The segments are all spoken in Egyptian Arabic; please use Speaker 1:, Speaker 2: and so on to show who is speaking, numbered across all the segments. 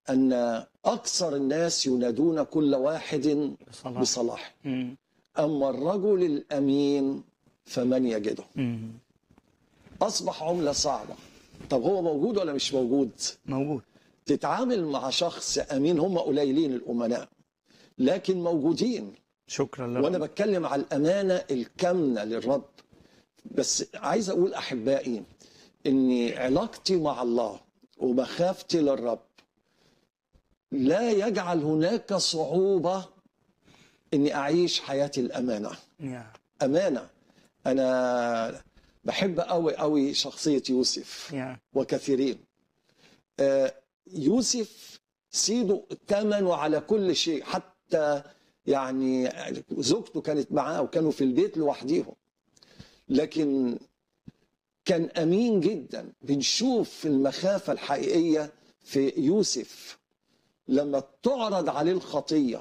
Speaker 1: أن أكثر الناس ينادون كل واحد
Speaker 2: بصلاح
Speaker 1: بصلاح
Speaker 2: مم.
Speaker 1: أما الرجل الأمين فمن يجده
Speaker 2: مم.
Speaker 1: أصبح عملة صعبة طب هو موجود ولا مش موجود
Speaker 2: موجود
Speaker 1: تتعامل مع شخص أمين هم قليلين الأمناء لكن موجودين
Speaker 2: شكرا
Speaker 1: وانا
Speaker 2: لك
Speaker 1: بتكلم على الامانه الكامنه للرب بس عايز اقول احبائي ان علاقتي مع الله ومخافتي للرب لا يجعل هناك صعوبه اني اعيش حياه الامانه
Speaker 2: يا
Speaker 1: امانه انا بحب قوي قوي شخصيه يوسف
Speaker 2: يا
Speaker 1: وكثيرين آه، يوسف سيده ثمنه على كل شيء حتى يعني زوجته كانت معاه وكانوا في البيت لوحديهم لكن كان امين جدا بنشوف المخافه الحقيقيه في يوسف لما تعرض عليه الخطيه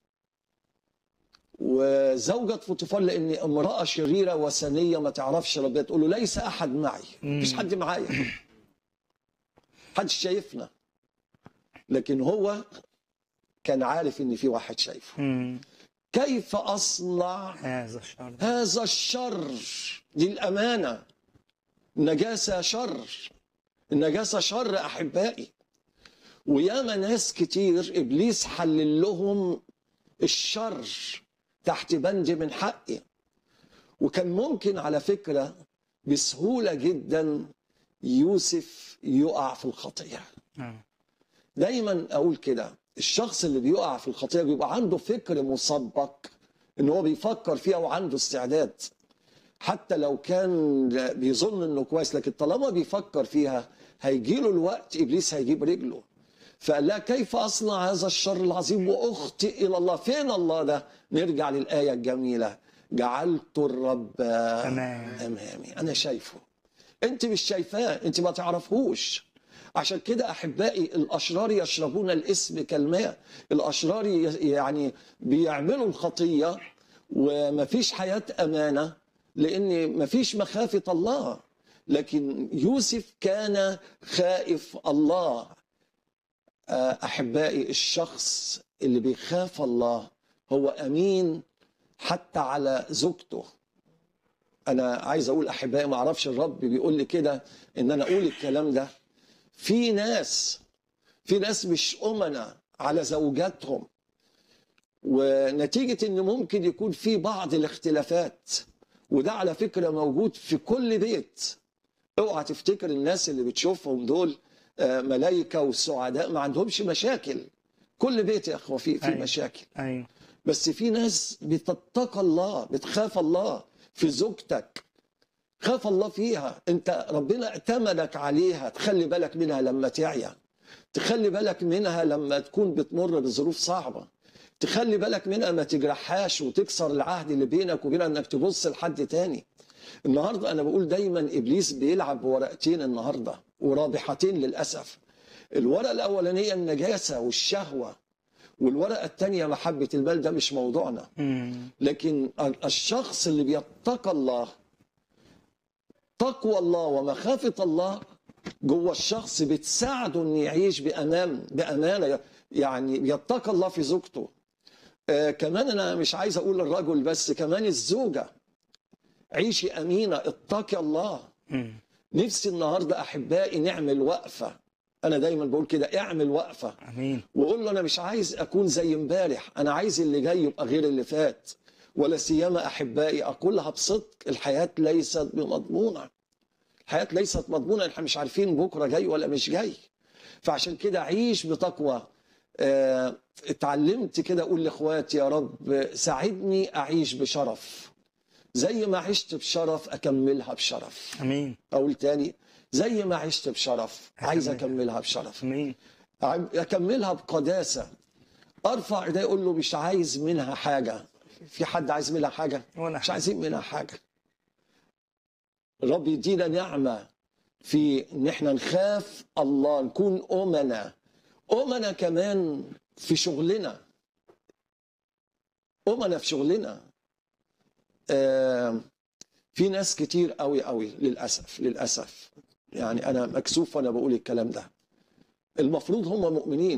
Speaker 1: وزوجة فوتيفار لان امراه شريره وثنيه ما تعرفش ربنا تقول له ليس احد معي مفيش حد معايا محدش شايفنا لكن هو كان عارف ان في واحد شايفه
Speaker 2: مم.
Speaker 1: كيف اصنع
Speaker 2: هذا الشر
Speaker 1: هذا الشر دي الامانه النجاسه شر النجاسه شر احبائي وياما ناس كتير ابليس حلل لهم الشر تحت بند من حقي وكان ممكن على فكره بسهوله جدا يوسف يقع في الخطيه
Speaker 2: آه.
Speaker 1: دايما اقول كده الشخص اللي بيقع في الخطيه بيبقى عنده فكر مسبق ان هو بيفكر فيها وعنده استعداد حتى لو كان بيظن انه كويس لكن طالما بيفكر فيها هيجي له الوقت ابليس هيجيب رجله فقال لها كيف اصنع هذا الشر العظيم واخطئ الى الله فين الله ده نرجع للايه الجميله جعلت الرب
Speaker 2: أمام.
Speaker 1: امامي انا شايفه انت مش شايفاه انت ما تعرفهوش عشان كده احبائي الاشرار يشربون الاسم كالماء الاشرار ي- يعني بيعملوا الخطيه ومفيش حياه امانه لان مفيش مخافه الله لكن يوسف كان خائف الله آه، احبائي الشخص اللي بيخاف الله هو امين حتى على زوجته انا عايز اقول احبائي ما اعرفش الرب بيقول لي كده ان انا اقول الكلام ده في ناس في ناس مش امنا على زوجاتهم ونتيجه ان ممكن يكون في بعض الاختلافات وده على فكره موجود في كل بيت اوعى تفتكر الناس اللي بتشوفهم دول آه، ملايكه والسعداء ما عندهمش مشاكل كل بيت يا اخوه في في
Speaker 2: أيوة.
Speaker 1: مشاكل
Speaker 2: ايوه
Speaker 1: بس في ناس بتتقى الله بتخاف الله في زوجتك خاف الله فيها انت ربنا ائتمنك عليها تخلي بالك منها لما تعيا تخلي بالك منها لما تكون بتمر بظروف صعبة تخلي بالك منها ما تجرحهاش وتكسر العهد اللي بينك وبينها انك تبص لحد تاني النهارده انا بقول دايما ابليس بيلعب بورقتين النهارده ورابحتين للاسف الورقه الاولانيه النجاسه والشهوه والورقه الثانيه محبه المال ده مش موضوعنا
Speaker 2: مم.
Speaker 1: لكن الشخص اللي بيتقى الله تقوى الله ومخافة الله جوه الشخص بتساعده انه يعيش بأمان بأمانة يعني بيتقى الله في زوجته آه كمان انا مش عايز اقول الرجل بس كمان الزوجة عيشي أمينة اتقي الله
Speaker 2: مم.
Speaker 1: نفسي النهاردة أحبائي نعمل وقفة أنا دايما بقول كده اعمل وقفة
Speaker 2: امين
Speaker 1: وقول له انا مش عايز اكون زي امبارح انا عايز اللي جاي يبقى غير اللي فات ولا سيما احبائي اقولها بصدق الحياه ليست بمضمونه الحياه ليست مضمونه احنا مش عارفين بكره جاي ولا مش جاي فعشان كده عيش بتقوى آه، اتعلمت كده اقول لاخواتي يا رب ساعدني اعيش بشرف زي ما عشت بشرف اكملها بشرف
Speaker 2: امين
Speaker 1: اقول تاني زي ما عشت بشرف عايز
Speaker 2: أكملها.
Speaker 1: اكملها بشرف
Speaker 2: امين
Speaker 1: اكملها بقداسه ارفع ايدي اقول له مش عايز منها حاجه في حد عايز منها حاجه
Speaker 2: ولا
Speaker 1: مش
Speaker 2: حاجة.
Speaker 1: عايزين منها حاجه رب يدينا نعمه في ان احنا نخاف الله نكون امنا امنا كمان في شغلنا امنا في شغلنا آه في ناس كتير قوي قوي للاسف للاسف يعني انا مكسوف وانا بقول الكلام ده المفروض هم مؤمنين